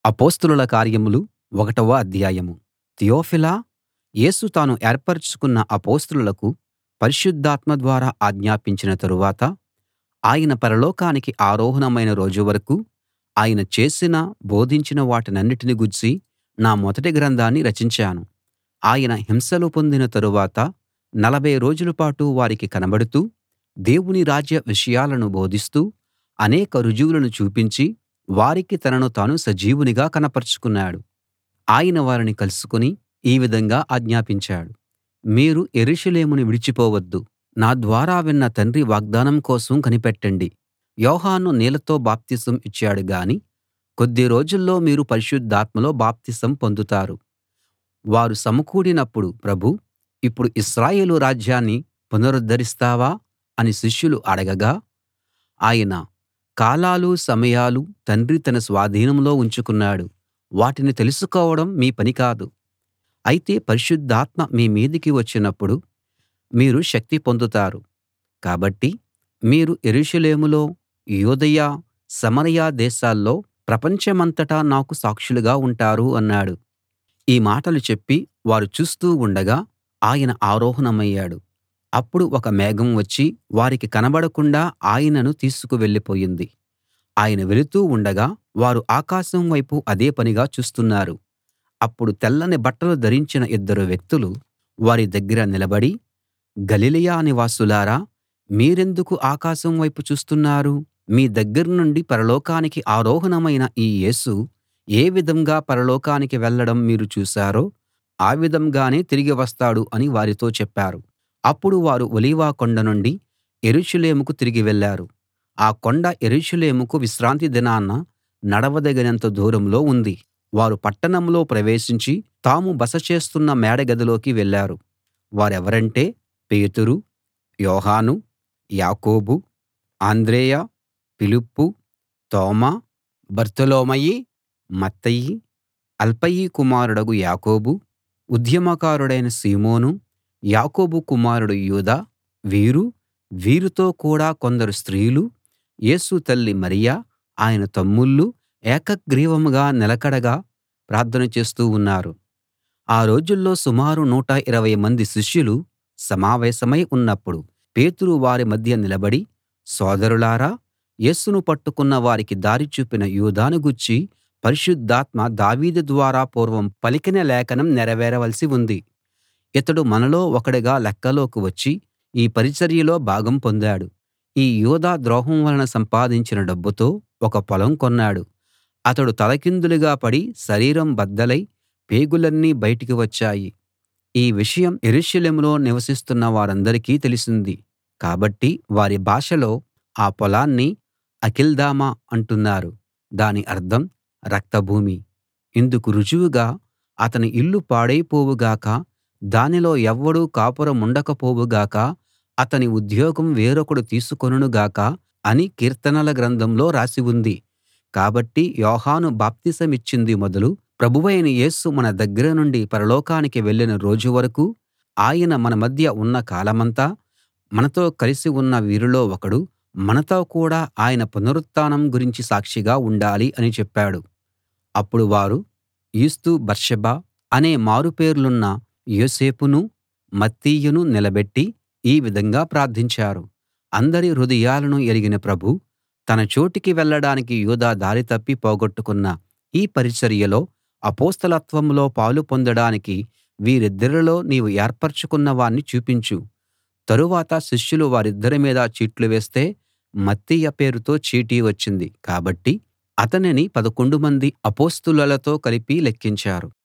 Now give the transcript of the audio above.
అపొస్తలుల కార్యములు ఒకటవ అధ్యాయం తియొఫిలా యేసు తాను ఏర్పరచుకున్న అపొస్తలులకు పరిశుద్ధాత్మ ద్వారా ఆజ్ఞాపించిన తరువాత ఆయన పరలోకానికి ఆరోహణమైన రోజు వరకూ ఆయన చేసిన బోధించిన వాటన్నిటిని గూర్చి నా మొదటి గ్రంథాన్ని రచించాను ఆయన హింసలు పొందిన తరువాత నలభై రోజుల పాటు వారికి కనబడుతూ దేవుని రాజ్య విషయాలను బోధిస్తూ అనేక రుజువులను చూపించి వారికి తనను తాను సజీవునిగా కనపరచుకున్నాడు ఆయన వారిని కలుసుకుని ఈ విధంగా ఆజ్ఞాపించాడు మీరు యెరూషలేమును విడిచిపోవద్దు నా ద్వారా విన్న తండ్రి వాగ్దానం కోసం కనిపెట్టండి యోహాను నీళ్లతో బాప్తిసం ఇచ్చాడు గాని కొద్ది రోజుల్లో మీరు పరిశుద్ధాత్మలో బాప్తిసం పొందుతారు వారు సమకూడినప్పుడు ప్రభూ ఇప్పుడు ఇశ్రాయేలు రాజ్యాన్ని పునరుద్ధరిస్తావా అని శిష్యులు అడగగా ఆయన కాలాలు సమయాలు తండ్రి తన స్వాధీనంలో ఉంచుకున్నాడు వాటిని తెలుసుకోవడం మీ పని కాదు అయితే పరిశుద్ధాత్మ మీ మీదికి వచ్చినప్పుడు మీరు శక్తి పొందుతారు కాబట్టి మీరు యెరూషలేములో యూదయ సమరయ దేశాల్లో ప్రపంచమంతటా నాకు సాక్షులుగా ఉంటారు అన్నాడు ఈ మాటలు చెప్పి వారు చూస్తూ ఉండగా ఆయన ఆరోహణమయ్యాడు అప్పుడు ఒక మేఘం వచ్చి వారికి కనబడకుండా ఆయనను తీసుకు వెళ్ళిపోయింది ఆయన వెళుతూ ఉండగా వారు ఆకాశం వైపు అదే పనిగా చూస్తున్నారు అప్పుడు తెల్లని బట్టలు ధరించిన ఇద్దరు వ్యక్తులు వారి దగ్గర నిలబడి గలిలయ నివాసులారా మీరెందుకు ఆకాశం వైపు చూస్తున్నారు మీ దగ్గర నుండి పరలోకానికి ఆరోహణమైన ఈ యేసు ఏ విధంగా పరలోకానికి వెళ్ళడం మీరు చూశారో ఆ విధంగానే తిరిగి వస్తాడు అని వారితో చెప్పారు అప్పుడు వారు ఒలీవ కొండ నుండి యెరూషలేముకు తిరిగి వెళ్ళారు ఆ కొండ యెరూషలేముకు విశ్రాంతి దినాన నడవదగినంత దూరంలో ఉంది వారు పట్టణంలో ప్రవేశించి తాము బస చేస్తున్న మేడగదిలోకి వెళ్ళారు వారెవరంటే పేతురు యోహాను యాకోబు అంద్రెయ ఫిలిప్పు తోమా బర్తొలొమయి మత్తయి అల్ఫయి కుమారుడగు యాకోబు ఉద్యమకారుడైన సీమోను యాకోబు కుమారుడు యూదా వీరు వీరితో కూడా కొందరు స్త్రీలు యేసు తల్లి మరియ ఆయన తమ్ముళ్ళు ఏకగ్రీవంగా నిలకడగా ప్రార్థన చేస్తూ ఉన్నారు ఆ రోజుల్లో సుమారు నూట ఇరవై మంది శిష్యులు సమావేశమై ఉన్నప్పుడు పేతురు వారి మధ్య నిలబడి సోదరులారా యేసును పట్టుకున్న వారికి దారి చూపిన యూదాను గూర్చి పరిశుద్ధాత్మ దావీదు ద్వారా పూర్వం పలికిన లేఖనం నెరవేరవలసి ఉంది ఇతడు మనలో ఒకడుగా లెక్కలోకి వచ్చి ఈ పరిచర్యలో భాగం పొందాడు ఈ యూదా ద్రోహం వలన సంపాదించిన డబ్బుతో ఒక పొలం కొన్నాడు అతడు తలకిందులుగా పడి శరీరం బద్దలై పేగులన్నీ బయటికి వచ్చాయి ఈ విషయం యెరూషలేములో నివసిస్తున్న వారందరికీ తెలిసింది కాబట్టి వారి భాషలో ఆ పొలాన్ని అకెల్దమా అంటున్నారు దాని అర్థం రక్తభూమి ఇందుకు రుజువుగా అతని ఇల్లు పాడైపోవు గాక దానిలో ఎవ్వడూ కాపురముండకపోవు గాక అతని ఉద్యోగం వేరొకడు తీసుకొనును గాక అని కీర్తనల గ్రంథంలో రాసి ఉంది కాబట్టి యోహాను బాప్తిసమిచ్చింది మొదలు ప్రభువైన యేసు మన దగ్గర నుండి పరలోకానికి వెళ్ళిన రోజు వరకూ ఆయన మన మధ్య ఉన్న కాలమంతా మనతో కలిసి ఉన్న వీరిలో ఒకడు మనతో కూడా ఆయన పునరుత్థానం గురించి సాక్షిగా ఉండాలి అని చెప్పాడు అప్పుడు వారు యూస్తు బర్సబ్బా అనే మారుపేర్లున్న యోసేపును మత్తీయును నిలబెట్టి ఈ విధంగా ప్రార్థించారు అందరి హృదయాలను ఎరిగిన ప్రభూ తన చోటికి వెళ్ళడానికి యూదా దారి తప్పి పోగొట్టుకున్న ఈ పరిచర్యలో అపొస్తలత్వంలో పాలు పొందడానికి వీరిద్దరిలో నీవు ఏర్పరచుకున్న వాణ్ణి చూపించు తరువాత శిష్యులు వారిద్దరి మీద చీట్లు వేస్తే మత్తీయ పేరుతో చీటీ వచ్చింది కాబట్టి అతనిని పదకొండు మంది అపొస్తలులతో కలిపి లెక్కించారు